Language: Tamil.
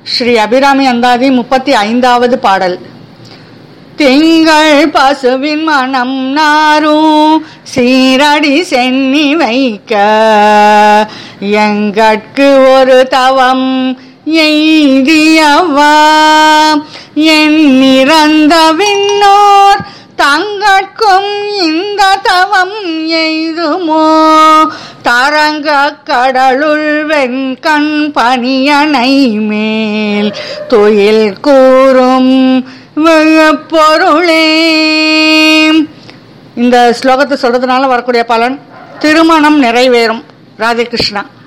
ஸ்ரீ அபிராமி அந்தாதி முப்பத்தி ஐந்தாவது பாடல் திங்கள் பசுவின் மனம் நாரும் சீரடி சென்னி வைக்க எங்கட்கு ஒரு தவம் எய்தியவா என் நிறந்த விண்ணோர் தங்கட்கும் இந்த தவம் எய்துமோ தரங்க கடலுள் வெண்கண் பணியனை மேல் துயில் கூறும் பொருளே இந்த ஸ்லோகத்தை சொல்றதுனால வரக்கூடிய பலன் திருமணம் நிறைவேறும் ராதே கிருஷ்ணா